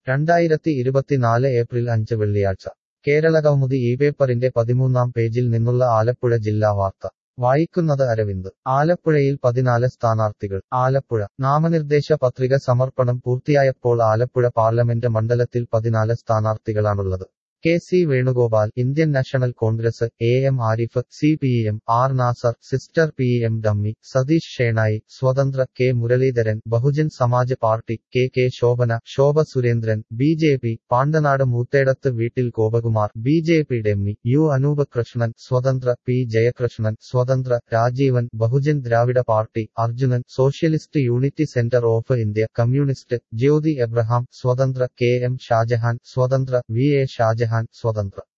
രണ്ടായിരത്തി ഇരുപത്തിനാല് ഏപ്രിൽ അഞ്ച് വെള്ളിയാഴ്ച കേരളകൗമുദി ഈ പേപ്പറിന്റെ പതിമൂന്നാം പേജിൽ നിന്നുള്ള ആലപ്പുഴ ജില്ലാ വാർത്ത വായിക്കുന്നത് അരവിന്ദ് ആലപ്പുഴയിൽ പതിനാല് സ്ഥാനാർത്ഥികൾ ആലപ്പുഴ നാമനിർദ്ദേശ പത്രിക സമർപ്പണം പൂർത്തിയായപ്പോൾ ആലപ്പുഴ പാർലമെന്റ് മണ്ഡലത്തിൽ പതിനാല് സ്ഥാനാർത്ഥികളാണുള്ളത് K C Venugopal Indian national Congress A M Arif C P M R Nasser sister P M dummy Satheesh Shenoy സ്വതന്ത്ര K Muraleedharan Bahujan Samaj party K K Shobhana Shobha Surendran B J P Pandanad Moothedath വീട്ടിൽ Gopakumar B J P dummy U Anoop Krishnan സ്വതന്ത്ര പി ജയകൃഷ്ണൻ സ്വതന്ത്ര Rajeevan Bahujan Dravida party Arjunan socialist unity centre of India communist Jyothi Abraham സ്വതന്ത്ര K M Shah Jahan സ്വതന്ത്ര V A Shah Jahan സ്വതന്ത്ര